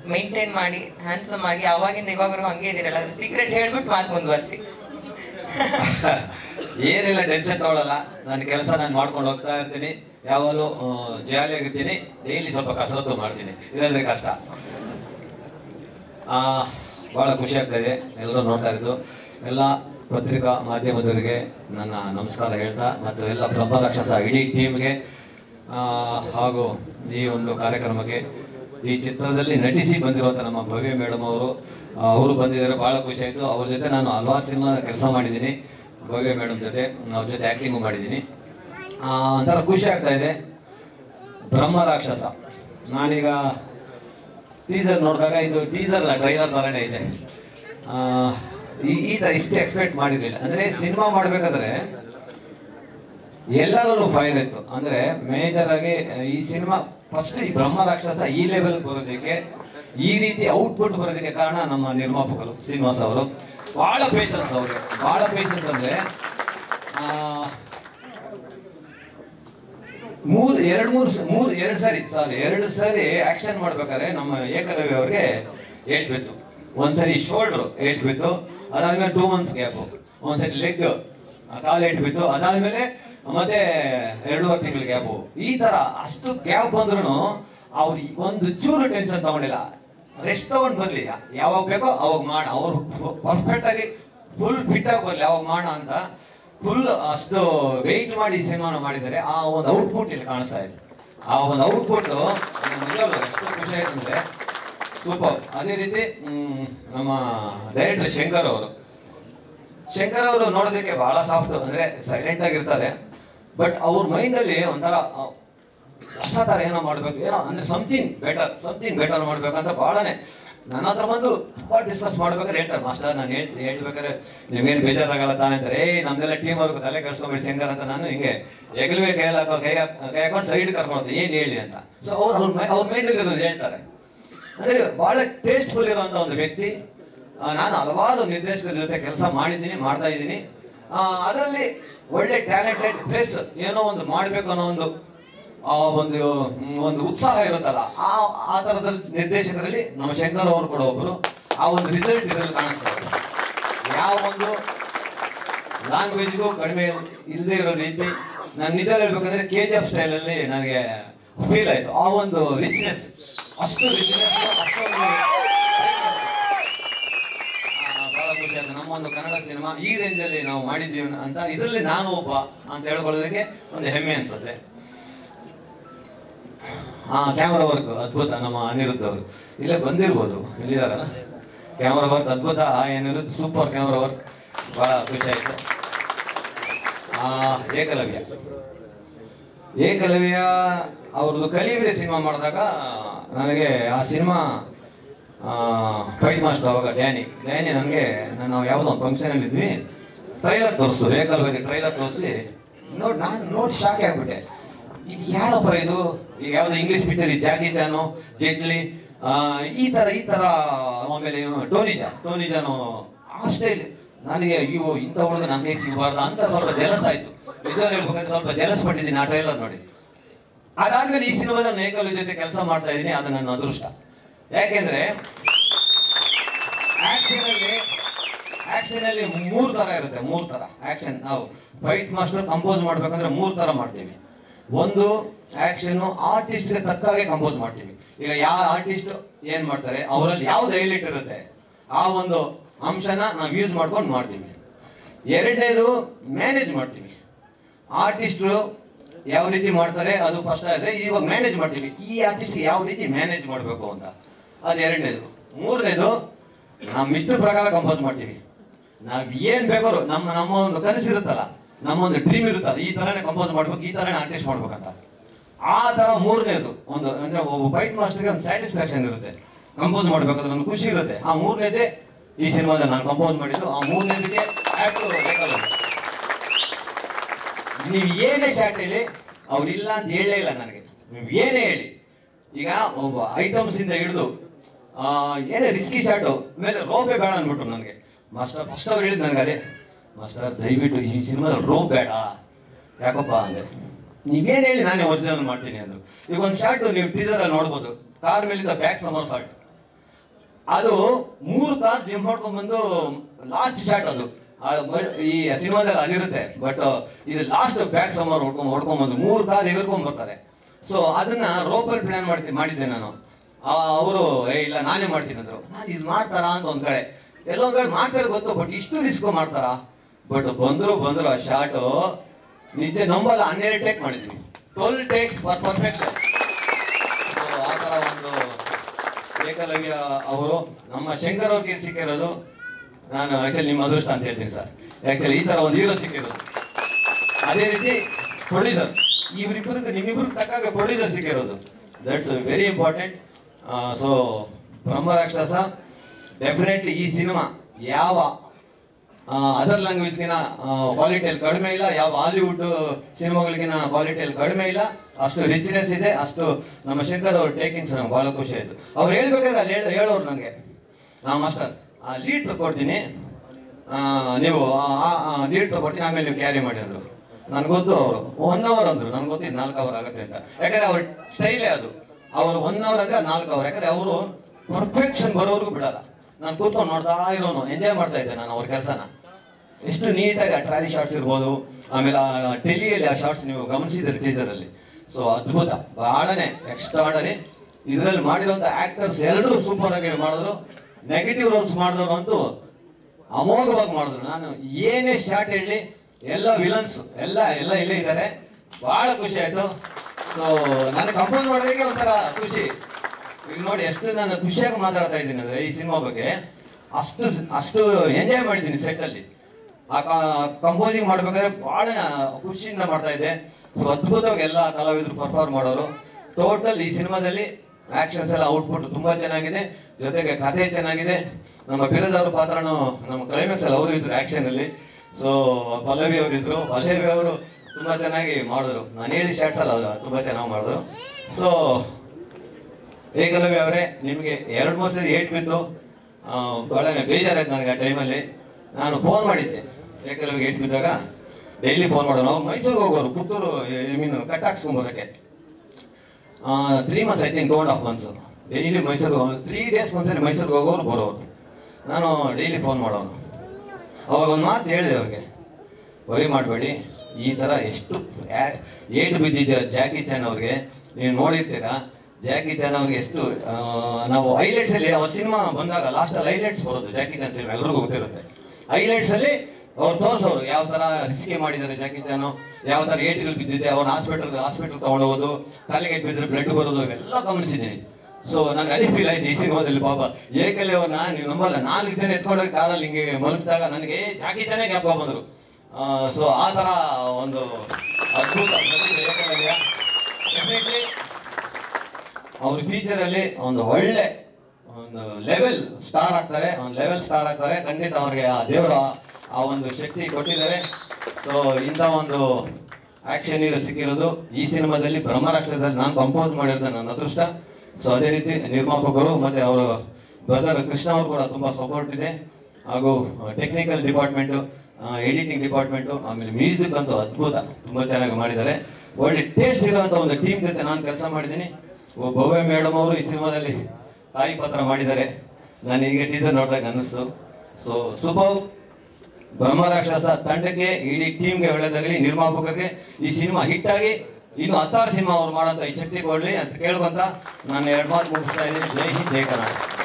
maintain ಮಾಡಿ handsome ಆಗಿ ಅವಾಗಿಂದ ಇವಾಗವರೆಗೂ ಹಂಗೆ ಇದ್ದೀರಲ್ಲ ಅದ್ರ ಸೀಕ್ರೆಟ್ ಹೇಳ್ಬಿಟ್ಟು ಮಾತು ಮುಂದುವರಿಸಿ ಏನಿಲ್ಲ ಟೆನ್ಷನ್ ತಗೊಳ್ಳಲ್ಲ ನನ್ನ ಕೆಲಸ ನಾನು ಮಾಡ್ಕೊಂಡು ಹೋಗ್ತಾ ಇರ್ತೀನಿ ಯಾವಾಗಲೂ ಜಾಲಿಯಾಗಿರ್ತೀನಿ ಡೈಲಿ ಸ್ವಲ್ಪ ಕಸರತ್ತು ಮಾಡ್ತೀನಿ ಇದಂದ್ರೆ ಕಷ್ಟ ಆ, ಬಹಳ ಖುಷಿ ಆಗ್ತಾ ಇದೆ ಎಲ್ಲರೂ ನೋಡ್ತಾ ಇದ್ದು ಎಲ್ಲ ಪತ್ರಿಕಾ ಮಾಧ್ಯಮದವರಿಗೆ ನನ್ನ ನಮಸ್ಕಾರ ಹೇಳ್ತಾ ಮತ್ತು ಎಲ್ಲ ಬ್ರಹ್ಮ ರಾಕ್ಷಸ ಇಡೀ ಟೀಮ್ಗೆ ಹಾಗೂ ಈ ಒಂದು ಕಾರ್ಯಕ್ರಮಕ್ಕೆ ಈ ಚಿತ್ರದಲ್ಲಿ ನಟಿಸಿ ಬಂದಿರುವಂಥ ನಮ್ಮ ಭವ್ಯ ಮೇಡಮ್ ಅವರು ಆ, ಅವರು ಬಂದಿದ್ದಾರೆ ಭಾಳ ಖುಷಿ ಆಯಿತು ಅವ್ರ ಜೊತೆ ನಾನು ಹಲವಾರು ಸಿನಿಮಾ ಕೆಲಸ ಮಾಡಿದ್ದೀನಿ ಭವ್ಯ ಮೇಡಮ್ ಜೊತೆ ಅವ್ರ ಜೊತೆ ಆ್ಯಕ್ಟಿಂಗು ಮಾಡಿದ್ದೀನಿ ಆ, ಒಂಥರ ಖುಷಿ ಆಗ್ತಾ ಇದೆ ಬ್ರಹ್ಮ ರಾಕ್ಷಸ ನಾನೀಗ ಟೀಸರ್ ನೋಡಿದಾಗ ಇದು ಟೀಸರ್ ಟ್ರೈಲರ್ ಥರನೇ ಇದೆ ಆ, ಈ ಈ ಥರ ಇಷ್ಟು ಎಕ್ಸ್ಪೆಕ್ಟ್ ಮಾಡಿರಲಿಲ್ಲ ಅಂದರೆ ಸಿನಿಮಾ ಮಾಡಬೇಕಾದ್ರೆ ಎಲ್ಲರಲ್ಲೂ ಫೈರ್ ಇತ್ತು ಅಂದರೆ ಮೇಜರ್ ಆಗಿ ಈ ಸಿನಿಮಾ ಫಸ್ಟ್ ಈ ಬ್ರಹ್ಮ ರಾಕ್ಷಸ ಈ ಲೆವೆಲ್ ಬರೋದಕ್ಕೆ ಈ ರೀತಿ ಔಟ್ಪುಟ್ ಬರೋದಕ್ಕೆ ಕಾರಣ ನಮ್ಮ ನಿರ್ಮಾಪಕರು ಶ್ರೀನಿವಾಸ್ ಅವರು ಭಾಳ ಪೇಷನ್ಸ್ ಅವರು ಭಾಳ ಪೇಷನ್ಸ್ ಅಂದರೆ ಮೂರ್ ಎರಡ್ ಮೂರ್ ಸ- ಮೂರ್ ಎರಡ್ ಸಾರಿ ಸಾರಿ ಎರಡು ಸಾರಿ ಆಕ್ಷನ್ ಮಾಡ್ಬೇಕಾದ್ರೆ ನಮ್ಮ ಏಕಲವ್ಯ ಅವ್ರಿಗೆ ಏಟ್ ಬಿತ್ತು ಒಂದ್ಸರಿ ಶೋಲ್ಡರ್ ಏಟ್ ಬಿತ್ತು ಅದಾದ್ಮೇಲೆ ಟೂ ಮಂತ್ಸ್ ಗ್ಯಾಪ್ ಒಂದ್ಸರಿ ಲೆಗ್ ಕಾಲ್ ಏಟ್ ಬಿತ್ತು ಅದಾದ್ಮೇಲೆ ಮತ್ತೆ ಎರಡೂವರೆ ತಿಂಗಳ ಗ್ಯಾಪು ಈ ತರ ಅಷ್ಟು ಗ್ಯಾಪ್ ಬಂದ್ರು ಅವ್ರು ಒಂದು ಚೂರು ಟೆನ್ಷನ್ ತಗೊಂಡಿಲ್ಲ ರೆಸ್ಟ್ ತಗೊಂಡ್ ಬರ್ಲಿ ಯಾವಾಗ ಬೇಕೋ ಅವಾಗ ಮಾಡ ಅವ್ರು ಪರ್ಫೆಕ್ಟ್ ಆಗಿ ಫುಲ್ ಫಿಟ್ ಆಗಿ ಬರ್ಲಿ ಅವಾಗ ಮಾಡ ಅಂತ ಫುಲ್ ಅಷ್ಟು ವೆಯ್ಟ್ ಮಾಡಿ ಸಿನಿಮಾನ ಮಾಡಿದ್ದಾರೆ ಆ ಒಂದು ಔಟ್ಪುಟ್ ಇಲ್ಲಿ ಕಾಣಿಸ್ತಾ ಇದೆ ಆ ಒಂದು ಔಟ್ಪುಟ್ ಎಷ್ಟು ಖುಷಿ ಆಯ್ತು ಅಂದ್ರೆ ಸೂಪರ್ ಅದೇ ರೀತಿ ಮ್, ನಮ್ಮ ಡೈರೆಕ್ಟರ್ ಶಂಕರ್ ಅವರು ಶಂಕರ್ ಅವರು ನೋಡೋದಕ್ಕೆ ಬಹಳ ಸಾಫ್ಟ್ ಅಂದ್ರೆ ಸೈಲೆಂಟ್ ಆಗಿರ್ತಾರೆ ಬಟ್ ಅವ್ರ ಮೈಂಡ್ ಅಲ್ಲಿ ಒಂಥರ ಆ, ಹೊಸ ತರ ಏನೋ ಮಾಡ್ಬೇಕು ಏನೋ ಅಂದ್ರೆ ಸಮಥಿಂಗ್ ಬೆಟರ್ ಸಮಥಿಂಗ್ ಬೆಟರ್ ಮಾಡ್ಬೇಕಂತ ಬಹಳನೇ ನನ್ನ ಹತ್ರ ಬಂದು ತುಂಬಾ ಡಿಸ್ಕಸ್ ಮಾಡ್ಬೇಕಾದ್ರೆ ಹೇಳ್ತಾರೆ ಮಾಸ್ಟರ್ ನಾನು ಹೇಳ್ತಿ ಹೇಳ್ಬೇಕಾದ್ರೆ ನಿಮ್ಗೇನು ಬೇಜಾರಾಗಲ್ಲ ತಾನೇ ಅಂತಾರೆ ಏ ನಮ್ದೆಲ್ಲ ಟೀಮ್ ಅವ್ರಿಗೆ ತಲೆ ಕೆಡ್ಸ್ಕೊಂಬಿಡಿ ಶಂಕರ್ ಅಂತ ನಾನು ಹಿಂಗೆ ಎಗಲ್ವೇ ಕೈ ಹಾಕೋ ಕೈ ಹಾಕ್- ಕೈ ಹಾಕೊಂಡು ಸೈಡ್ ಕರ್ಕೊಂಡು ಏನ್ ಹೇಳಿ ಅಂತ ಸೊ ಅವ್ರು ಅವ್ರ ಮೈ ಅವ್ರ ಮೈಂಡ್ ಇರೋದು ಹೇಳ್ತಾರೆ ಅಂದ್ರೆ ಬಹಳ ಟೇಸ್ಟ್ಫುಲ್ ಇರುವಂತ ಒಂದು ವ್ಯಕ್ತಿ ಆ, ನಾನು ಹಲವಾರು ನಿರ್ದೇಶಕರ ಜೊತೆ ಕೆಲಸ ಮಾಡಿದ್ದೀನಿ ಮಾಡ್ತಾ ಇದ್ದೀನಿ ಅದರಲ್ಲಿ ಒಳ್ಳೆ ಟ್ಯಾಲೆಂಟೆಡ್ ಪ್ಲಸ್ ಏನೋ ಒಂದು ಮಾಡ್ಬೇಕು ಅನ್ನೋ ಒಂದು ಆ ಒಂದು ಮ್, ಒಂದು ಉತ್ಸಾಹ ಇರುತ್ತಲ್ಲ ಆ ಆ ತರದ ನಿರ್ದೇಶಕರಲ್ಲಿ ನಮ್ಮ ಶಂಕರ್ ಅವರು ಕೂಡ ಒಬ್ಬರು ಆ ಒಂದು ರಿಸಲ್ಟ್ ಇದರಲ್ಲಿ ಕಾಣಿಸ್ತಾ ಇದೆ ಯಾವ ಒಂದು ಲ್ಯಾಂಗ್ವೇಜ್ಗೂ ಕಡಿಮೆ ಇಲ್ಲದೆ ಇರೋ ರೀತಿ ನಾನು ನಿಜ ಹೇಳ್ಬೇಕಂದ್ರೆ ಕೆ ಜಿ ಎಫ್ ಸ್ಟೈಲಲ್ಲಿ ನನಗೆ ಫೀಲ್ ಆಯ್ತು ಆ ಒಂದು ರಿಚ್ನೆಸ್ ಅಷ್ಟು ರಿಚ್ನೆಸ್ ಅಷ್ಟೊಂದು ಆ, ಬಹಳ ಖುಷಿ ಆಯ್ತು ನಮ್ಮ ಒಂದು ಕನ್ನಡ ಸಿನಿಮಾ ಈ ರೇಂಜಲ್ಲಿ ನಾವು ಮಾಡಿದ್ದೀವಿ ಅಂತ ಇದರಲ್ಲಿ ನಾನು ಒಬ್ಬ ಅಂತ ಹೇಳ್ಕೊಳ್ಳೋದಕ್ಕೆ ಒಂದು ಹೆಮ್ಮೆ ಅನ್ಸುತ್ತೆ ಹಾ ಕ್ಯಾಮರಾ ವರ್ಕ್ ಅದ್ಭುತ ನಮ್ಮ ಅನಿರುದ್ಧ ಅವರು ಇಲ್ಲೇ ಬಂದಿರ್ಬೋದು ಇಲ್ಲಿದಾರಲ್ಲ ಕ್ಯಾಮರಾ ವರ್ಕ್ ಅದ್ಭುತ ಆ ಏನಿರುದ್ದು ಸೂಪರ್ ಕ್ಯಾಮರಾ ವರ್ಕ್ ಬಹಳ ಖುಷಿ ಆಯ್ತು ಆ ಏಕಲವ್ಯ ಏಕಲವ್ಯ ಅವ್ರದ್ದು ಕಲಿವಿರೆ ಸಿನಿಮಾ ಮಾಡಿದಾಗ ನನಗೆ ಆ ಸಿನಿಮಾ ಫೈಟ್ ಮಾಸ್ಟರ್ ಅವಾಗ ಡ್ಯಾನಿ ಡ್ಯಾನಿ ನನಗೆ ನಾವು ಯಾವುದೋ ಒಂದು ಫಂಕ್ಷನಲ್ಲಿ ಇದ್ವಿ ಟ್ರೈಲರ್ ತೋರಿಸ್ತು ಏಕಲವ್ಯಗೆ ಟ್ರೈಲರ್ ತೋರಿಸಿ ನೋಡಿ ನಾನು ನೋಡಿ ಶಾಕ್ ಆಗ್ಬಿಟ್ಟೆ ಇದು ಯಾರಪ್ಪ ಇದು ಈಗ ಯಾವುದೋ ಇಂಗ್ಲಿಷ್ ಪಿಕ್ಚರ್ ಈ ಜಾಕಿ ಚಾನು ಜೆಟ್ಲಿ ಆ, ಈ ತರ ಈ ತರ ಆಮೇಲೆ ಇವ್ನು ಟೋನಿಜಾ ಟೋನಿಜಾನು ಆ ಸ್ಟೈಲ್ ನನಗೆ ಅಯ್ಯೋ ಇಂಥ ಹುಡುಗ ನನ್ನ ಕೈ ಸಿಗಬಾರ್ದು ಅಂತ ಸ್ವಲ್ಪ ಜಲಸ್ ಆಯ್ತು ನಿಜ ಹೇಳ್ಬೇಕಂದ್ರೆ ಸ್ವಲ್ಪ ಜಲಸ್ ಪಟ್ಟಿದ್ದೀನಿ ಆ ಟ್ರೈಲರ್ ನೋಡಿ ಅದಾದ್ಮೇಲೆ ಈ ಸಿನಿಮಾದಲ್ಲಿ ನೇಕಲ್ ಜೊತೆ ಕೆಲಸ ಮಾಡ್ತಾ ಇದ್ದೀನಿ ಅದು ನನ್ನ ಅದೃಷ್ಟ ಯಾಕೆಂದ್ರೆ ಆಕ್ಷನ್ ಅಲ್ಲಿ ಆಕ್ಷನ್ ಅಲ್ಲಿ ಮೂರ್ ತರ ಇರುತ್ತೆ ಮೂರ್ ತರ ಆಕ್ಷನ್ ನಾವು ಫೈಟ್ ಮಾಸ್ಟರ್ ಕಂಪೋಸ್ ಮಾಡ್ಬೇಕಂದ್ರೆ ಮೂರ್ ತರ ಮಾಡ್ತೀವಿ ಒಂದು ಆಕ್ಷನ್ ಆರ್ಟಿಸ್ಟ್ ಗೆ ತಕ್ಕ ಹಾಗೆ ಕಂಪೋಸ್ ಮಾಡ್ತೀವಿ ಈಗ ಯಾವ ಆರ್ಟಿಸ್ಟ್ ಏನ್ ಮಾಡ್ತಾರೆ ಅವರಲ್ಲಿ ಯಾವ್ದು ಹೈಲೈಟ್ ಇರುತ್ತೆ ಆ ಒಂದು ಅಂಶನ ನಾವು ಯೂಸ್ ಮಾಡ್ಕೊಂಡು ಮಾಡ್ತೀವಿ ಎರಡನೇದು ಮ್ಯಾನೇಜ್ ಮಾಡ್ತೀವಿ ಆರ್ಟಿಸ್ಟ್ರು ಯಾವ ರೀತಿ ಮಾಡ್ತಾರೆ ಅದು ಫಸ್ಟ್ ಆದ್ರೆ ಇವಾಗ ಮ್ಯಾನೇಜ್ ಮಾಡ್ತೀವಿ ಈ ಆರ್ಟಿಸ್ಟ್ ಯಾವ ರೀತಿ ಮ್ಯಾನೇಜ್ ಮಾಡಬೇಕು ಅಂತ ಅದು ಎರಡನೇದು ಮೂರನೇದು ನಾವು ಇಷ್ಟ ಪ್ರಕಾರ ಕಂಪೋಸ್ ಮಾಡ್ತೀವಿ ನಾವ್ ಏನ್ ಬೇಕಾದ್ರು ನಮ್ಮ ನಮ್ಮ ಒಂದು ಕನಸು ಇರುತ್ತಲ್ಲ ನಮ್ಮ ಒಂದು ಡ್ರೀಮ್ ಇರುತ್ತಲ್ಲ ಈ ತರನೇ ಕಂಪೋಸ್ ಮಾಡ್ಬೇಕು ಈ ತರನೇ ಆರ್ಟಿಸ್ಟ್ ಮಾಡ್ಬೇಕಂತ ಆ ತರ ಮೂರನೇದು ಒಂದು ಅಂದ್ರೆ ಒಬ್ಬ ಫೈಟ್ ಮಾಸ್ಟರ್ಗೆ ಒಂದು ಸ್ಯಾಟಿಸ್ಫ್ಯಾಕ್ಷನ್ ಇರುತ್ತೆ ಕಂಪೋಸ್ ಮಾಡ್ಬೇಕಾದ್ರೆ ಒಂದು ಖುಷಿ ಇರುತ್ತೆ ಆ ಮೂರನೇದೇ ಈ ಸಿನಿಮಾದಲ್ಲಿ ನಾನು ಕಂಪೋಸ್ ಮಾಡಿದ್ದು ಆ ಮೂರನೇದಕ್ಕೆ ಆಕ್ಟ್ ಬೇಕಲ್ಲ ನೀವು ಏನೇ ಶಾಟ್ ಹೇಳಿ ಅವ್ರು ಇಲ್ಲ ಅಂತ ಹೇಳಲೇ ಇಲ್ಲ ನನಗೆ ನೀವು ಏನೇ ಹೇಳಿ ಈಗ ಒಬ್ಬ ಐಟಮ್ಸ್ ಇಂದ ಹಿಡಿದು ಏನೇ ರಿಸ್ಕಿ ಶಾಟು ಮೇಲೆ ರೋಪೇ ಬೇಡ ಅಂದ್ಬಿಟ್ರು ನನಗೆ ಮಾಸ್ಟರ್ ಫಸ್ಟ್ ಅವ್ರು ಹೇಳಿದ್ ನನಗೆ ಅದೇ ಮಾಸ್ಟರ್ ದಯವಿಟ್ಟು ಈ ಸಿನಿಮಾದಲ್ಲಿ ರೋಪ್ ಬೇಡ ಯಾಕಪ್ಪ ಅಂದೆ ನೀವೇನು ಹೇಳಿ ನಾನೇ ಒರಿಜಿನಲ್ ಮಾಡ್ತೀನಿ ಅಂದ್ರು ಈಗ ಒಂದು ಶಾರ್ಟ್ ನೀವು ಟೀಸರ್ ಅಲ್ಲಿ ನೋಡ್ಬೋದು ಕಾರ್ ಮೇಲಿಂದ ಬ್ಯಾಕ್ ಸಮರ್ ಶಾರ್ಟ್ ಅದು ಮೂರು ಕಾರ್ ಜಿಮ್ ಮಾಡ್ಕೊಂಡ್ ಬಂದು ಲಾಸ್ಟ್ ಶಾಟ್ ಅದು ಆ ಮ- ಈ ಸಿನಿಮಾದಲ್ಲಿ ಅದಿರುತ್ತೆ ಬಟ್ ಇದು ಲಾಸ್ಟ್ ಬ್ಯಾಕ್ ಸಮ್ಮರ್ ಹೊಡ್ಕೊಂಡ್ ಹೊಡ್ಕೊಂಡ್ ಬಂದು ಮೂರು ಕಾರ್ ಎಗರ್ಕೊಂಡ್ ಬರ್ತಾರೆ ಸೊ ಅದನ್ನ ರೋಪಲ್ಲಿ ಪ್ಲಾನ್ ಮಾಡ್ತಿ ಮಾಡಿದ್ದೆ ನಾನು ಅವರು ಏ ಇಲ್ಲ ನಾನೇ ಮಾಡ್ತೀನಿ ಅಂದ್ರು ನಾನು ಇದು ಮಾಡ್ತಾರಾ ಅಂತ ಒಂದ್ ಕಡೆ ಎಲ್ಲೊಂದ್ ಕಡೆ ಮಾಡ್ತಾರೆ ಗೊತ್ತು ಬಟ್ ಇಷ್ಟು ರಿಸ್ಕ್ ಮಾಡ್ತಾರಾ ಬಟ್ ಬಂದ್ರು ಬಂದ್ರು ಆ ಶಾಟು ನಿಜ ನಂಬಲ್ಲ ಹನ್ನೆರಡು ಟೇಕ್ ಮಾಡಿದ್ದೀನಿ ಟ್ವೆಲ್ ಟೇಕ್ಸ್ ಫಾರ್ ಪರ್ಫೆಕ್ಷನ್ ಆ ಥರ ಒಂದು ಏಕಲವ್ಯ ಅವರು ನಮ್ಮ ಶಂಕರ್ ಅವ್ರಿಗೆ ಸಿಕ್ಕಿರೋದು ನಾನು ಆಕ್ಚುಲಿ ನಿಮ್ಮ ಅದೃಷ್ಟ ಅಂತ ಹೇಳ್ತೀನಿ ಸರ್ ಆಕ್ಚುಲಿ ಈ ತರ ಒಂದು ಹೀರೋ ಸಿಕ್ಕಿರೋದು ಅದೇ ರೀತಿ ಪ್ರೊಡ್ಯೂಸರ್ ಇವರಿಬ್ಬರಿಗೆ ನಿಮ್ಮಿಬ್ಬರಿಗೆ ತಕ್ಕಾಗ ಪ್ರೊಡ್ಯೂಸರ್ ಸಿಕ್ಕಿರೋದು that's very important so Brahma Rakshasa definitely ಈ ಸಿನಿಮಾ ಯಾವ ಅದರ್ ಲ್ಯಾಂಗ್ವೇಜ್ಗಿನ ಕ್ವಾಲಿಟಿಯಲ್ಲಿ ಕಡಿಮೆ ಇಲ್ಲ ಯಾವ ಹಾಲಿವುಡ್ ಸಿನಿಮಾಗಳಿಗಿನ ಕ್ವಾಲಿಟಿಯಲ್ಲಿ ಕಡಿಮೆ ಇಲ್ಲ ಅಷ್ಟು ರಿಚ್ನೆಸ್ ಇದೆ ಅಷ್ಟು ನಮ್ಮ ಶಂಕರ್ ಅವ್ರ ಟೇಕಿಂಗ್ಸ್ ನಮ್ಗೆ ಭಾಳ ಖುಷಿ ಆಯ್ತು ಅವ್ರು ಹೇಳ್ಬೇಕಾದ್ರೆ ಅಲ್ಲಿ ಹೇಳ ಹೇಳೋರು ನನಗೆ ನಾ ಮಾಸ್ಟರ್ ಆ ಲೀಡ್ ತಗೊಡ್ತೀನಿ ಆ, ನೀವು ಲೀಡ್ ತಗೊಡ್ತೀನಿ ಆಮೇಲೆ ನೀವು ಕ್ಯಾರಿ ಮಾಡಿ ಅಂದ್ರು ನನ್ಗೆ ಗೊತ್ತು ಅವರು ಒನ್ ಅವರ್ ಅಂದ್ರು ನನ್ಗೆ ಗೊತ್ತಿದ್ದು ನಾಲ್ಕು ಅವರ್ ಆಗುತ್ತೆ ಅಂತ ಯಾಕಂದ್ರೆ ಅವ್ರ ಸ್ಟೈಲೇ ಅದು ಅವರು ಒನ್ ಅವರ್ ಅಂದ್ರೆ ನಾಲ್ಕು ಅವರ್ ಯಾಕಂದ್ರೆ ಅವರು ಪರ್ಫೆಕ್ಷನ್ ಬರೋವರೆಗೂ ಬಿಡಲ್ಲ ನಾನು ಕೂತ್ಕೊಂಡು ನೋಡ್ತಾ ಇರೋನು ಎಂಜಾಯ್ ಮಾಡ್ತಾ ಇದ್ದೆ ನಾನು ಅವ್ರ ಕೆಲಸನ ಎಷ್ಟು ನೀಟಾಗಿ ಆ ಟ್ರಾಲಿ ಶಾರ್ಟ್ಸ್ ಇರ್ಬೋದು ಆಮೇಲೆ ಆ ಟೆಲಿಯಲ್ಲಿ ಆ ಶಾರ್ಟ್ಸ್ ನೀವು ಗಮನಿಸಿದ್ರೆ ಟೀಸರ್ ಅಲ್ಲಿ ಸೊ ಅದ್ಭುತ ಬಹಳನೇ ಎಕ್ಸ್ಟ್ರಾಡರಿ ಇದರಲ್ಲಿ ಮಾಡಿರುವಂತ ಆಕ್ಟರ್ಸ್ ಎಲ್ಲರೂ ಸೂಪರ್ ಆಗಿ ಮಾಡಿದ್ರು ನೆಗೆಟಿವ್ ರೋಲ್ಸ್ ಮಾಡಿದವರು ಅಂತೂ ಅಮೋಘವಾಗಿ ಮಾಡಿದ್ರು ನಾನು ಏನೇ ಶಾರ್ಟ್ ಹೇಳಿ ಎಲ್ಲ ವಿಲನ್ಸ್ ಎಲ್ಲ ಎಲ್ಲ ಇಲ್ಲೇ ಇದ್ದಾರೆ ಬಹಳ ಖುಷಿ ಆಯ್ತು ಸೊ ನಾನು ಕಂಪೋಸ್ ಮಾಡೋದಕ್ಕೆ ಒಂಥರ ಖುಷಿ ಈಗ ನೋಡಿ ಎಷ್ಟು ನಾನು ಖುಷಿಯಾಗಿ ಮಾತಾಡ್ತಾ ಇದ್ದೀನಿ ಅಂದ್ರೆ ಈ ಸಿನಿಮಾ ಬಗ್ಗೆ ಅಷ್ಟು ಅಷ್ಟು ಎಂಜಾಯ್ ಮಾಡಿದ್ದೀನಿ ಸೆಟ್ ಅಲ್ಲಿ ಆ ಕಂಪೋಸಿಂಗ್ ಮಾಡ್ಬೇಕಾದ್ರೆ ಬಹಳ ಖುಷಿಯಿಂದ ಮಾಡ್ತಾ ಇದ್ದೆ ಸೊ ಅದ್ಭುತವಾಗಿ ಎಲ್ಲ ಕಲಾವಿದರು ಪರ್ಫಾರ್ಮ್ ಮಾಡೋರು ಟೋಟಲ್ ಈ ಸಿನಿಮಾದಲ್ಲಿ ಆಕ್ಷನ್ಸ್ ಎಲ್ಲ ಔಟ್ಪುಟ್ ತುಂಬಾ ಚೆನ್ನಾಗಿದೆ ಜೊತೆಗೆ ಕಥೆ ಚೆನ್ನಾಗಿದೆ ನಮ್ಮ ಬಿರದವ್ರ ಪಾತ್ರನು ನಮ್ಮ ಕ್ಲೈಮ್ಯಾಕ್ಸ್ ಅಲ್ಲಿ ಅವರು ಇದ್ರು ಆಕ್ಷನ್ ಅಲ್ಲಿ ಸೊ ಪಲ್ಲವಿ ಅವರು ಇದ್ರು ಪಲ್ಲವಿ ಅವರು ತುಂಬಾ ಚೆನ್ನಾಗಿ ಮಾಡಿದ್ರು ನಾನು ಹೇಳಿ ಶಾರ್ಟ್ಸ್ ಅಲ್ಲ ತುಂಬಾ ಚೆನ್ನಾಗಿ ಮಾಡಿದ್ರು ಸೊ ಏಕಲವ್ಯ ಅವರೇ ನಿಮಗೆ ಎರಡು ಮೂರು ಸರಿ ಏಟ್ ಬಿತ್ತು ಆ, ಬಹಳನೇ ಬೇಜಾರಾಯ್ತು ನನಗೆ ಆ ಟೈಮಲ್ಲಿ ನಾನು ಫೋನ್ ಮಾಡಿದ್ದೆ ಏಕಲವ್ಯ ಏಟ್ ಬಿದ್ದಾಗ ಡೈಲಿ ಫೋನ್ ಮಾಡೋನು ಅವ್ರು ಮೈಸೂರಿಗೆ ಹೋಗೋರು ಪುತ್ತೂರು ಐ ಮೀನ್ ಕಟ್ ಹಾಕ್ಸ್ಕೊಂಬರೋಕ್ಕೆ three months I think two and half months daily ಮೈಸೂರಿಗೆ ತ್ರೀ ಡೇಸ್ ಒಂದ್ಸರಿ ಮೈಸೂರಿಗೆ ಹೋಗೋರು ಬರೋರು ನಾನು ಡೈಲಿ ಫೋನ್ ಮಾಡೋನು ಅವಾಗ ಒಂದು ಮಾತು ಹೇಳಿದೆ ಅವ್ರಿಗೆ ವರಿ ಮಾಡಬೇಡಿ ಈ ಥರ ಎಷ್ಟು ಯಾ- ಏಟು ಬಿದ್ದಿದ್ದೆ ಜಾಕಿ ಚಾನ್ ಅವ್ರಿಗೆ ನೀವು ನೋಡಿರ್ತೀರಾ ಜಾಕಿ ಚಾನ್ ಅವ್ರಿಗೆ ಎಷ್ಟು ಆ, ನಾವು ಹೈಲೈಟ್ಸ್ ಅಲ್ಲಿ ಅವ್ರ ಸಿನಿಮಾ ಬಂದಾಗ ಲಾಸ್ಟ್ ಅಲ್ಲಿ ಹೈಲೈಟ್ಸ್ ಬರೋದು ಜಾಕಿ ಚಾನ್ ಸಿನಿಮಾ ಎಲ್ರಿಗೂ ಗೊತ್ತಿರುತ್ತೆ ಹೈಲೈಟ್ಸ್ ಅಲ್ಲಿ ಅವ್ರು ತೋರ್ಸೋರು ಯಾವ ತರ ರಿಸ್ಕಿ ಮಾಡಿದ್ದಾರೆ ಜಾಕಿ ಚಾನ್ ಯಾವ ತರ ಏಟ್ಗಳು ಬಿದ್ದಿದೆ ಅವ್ರ ಹಾಸ್ಪಿಟಲ್ ಹಾಸ್ಪಿಟಲ್ ತಗೊಂಡೋಗೋದು ತಲೆಗೆ ಬಿದ್ದರೆ ಬ್ಲಡ್ ಬರೋದು ಇವೆಲ್ಲ ಗಮನಿಸಿದ್ದೀನಿ ಸೊ ನನಗೆ ಅದೇ ಫೀಲ್ ಆಯ್ತು ಈ ಸಿನಿಮಾದಲ್ಲಿ ಪಾಪ ಏಕಲೆ ಅವ್ರನ್ನ ನೀವು ನಂಬಲ್ಲ ನಾಲ್ಕು ಜನ ಎತ್ಕೊಂಡೋಗಿ ಕಾರಲ್ಲಿ ಹಿಂಗೆ ಮಲಗಿಸಿದಾಗ ನನಗೆ ಜಾಕಿ ಜನ ಜ್ಞಾಪಕ ಬಂದರು ಸೊ ಆ ಥರ ಒಂದು ಅದ್ಭುತ ಪ್ರತಿಭೆ ಏಕಲವ್ಯ ಡೆಫಿನೆಟ್ಲಿ ಅವ್ರ ಫ್ಯೂಚರ್ ಅಲ್ಲಿ ಒಂದು ಒಳ್ಳೆ ಒಂದು ಲೆವೆಲ್ ಸ್ಟಾರ್ ಆಗ್ತಾರೆ ಒಂದು ಲೆವೆಲ್ ಸ್ಟಾರ್ ಆಗ್ತಾರೆ ಖಂಡಿತ ಅವ್ರಿಗೆ ಆ ದೇವರ ಆ ಒಂದು ಶಕ್ತಿ ಕೊಟ್ಟಿದ್ದಾರೆ ಸೊ ಇಂಥ ಒಂದು ಆಕ್ಷನ್ ಹೀರೋ ಸಿಕ್ಕಿರೋದು ಈ ಸಿನಿಮಾದಲ್ಲಿ ಬ್ರಹ್ಮರಾಕ್ಷಸದಲ್ಲಿ ನಾನು ಕಂಪೋಸ್ ಮಾಡಿರೋದು ನನ್ನ ಅದೃಷ್ಟ ಸೊ ಅದೇ ರೀತಿ ನಿರ್ಮಾಪಕರು ಮತ್ತೆ ಅವರು ಬ್ರದರ್ ಕೃಷ್ಣ ಅವರು ಕೂಡ ತುಂಬಾ ಸಪೋರ್ಟ್ ಇದೆ ಹಾಗೂ ಟೆಕ್ನಿಕಲ್ ಡಿಪಾರ್ಟ್ಮೆಂಟು ಎಡಿಟಿಂಗ್ ಡಿಪಾರ್ಟ್ಮೆಂಟು ಆಮೇಲೆ ಮ್ಯೂಸಿಕ್ ಅಂತೂ ಅದ್ಭುತ ತುಂಬಾ ಚೆನ್ನಾಗಿ ಮಾಡಿದ್ದಾರೆ ಒಳ್ಳೆ ಟೇಸ್ಟ್ ಇರುವಂತ ಒಂದು ಟೀಮ್ ಜೊತೆ ನಾನು ಕೆಲಸ ಮಾಡಿದ್ದೀನಿ ಒಬ್ಬ ಭವ್ಯ ಮೇಡಮ್ ಅವರು ಈ ಸಿನಿಮಾದಲ್ಲಿ ತಾಯಿ ಪಾತ್ರ ಮಾಡಿದ್ದಾರೆ ನಾನು ಈಗ ಟೀಸರ್ ನೋಡಿದಾಗ ಅನ್ನಿಸ್ತು ಸೊ ಸೂಪರ್ ಬ್ರಹ್ಮರಾಕ್ಷಸ ತಂಡಕ್ಕೆ ಇಡೀ ಟೀಮ್ಗೆ ಒಳ್ಳೇದಾಗಲಿ ನಿರ್ಮಾಪಕರಿಗೆ ಈ ಸಿನಿಮಾ ಹಿಟ್ ಆಗಿ ಇನ್ನು ಹತ್ತಾರು ಸಿನಿಮಾ ಅವ್ರು ಮಾಡೋಂಥ ಈ ಶಕ್ತಿ ಕೊಡ್ಲಿ ಅಂತ ಕೇಳ್ಕೊಂತ ನಾನು ಎರಡು ಮಾತು ಮುಗಿಸ್ತಾ ಇದ್ದೀನಿ ಜೈ ಹಿಂದ್ ಜೈ ಕರ್ನಾಟಕ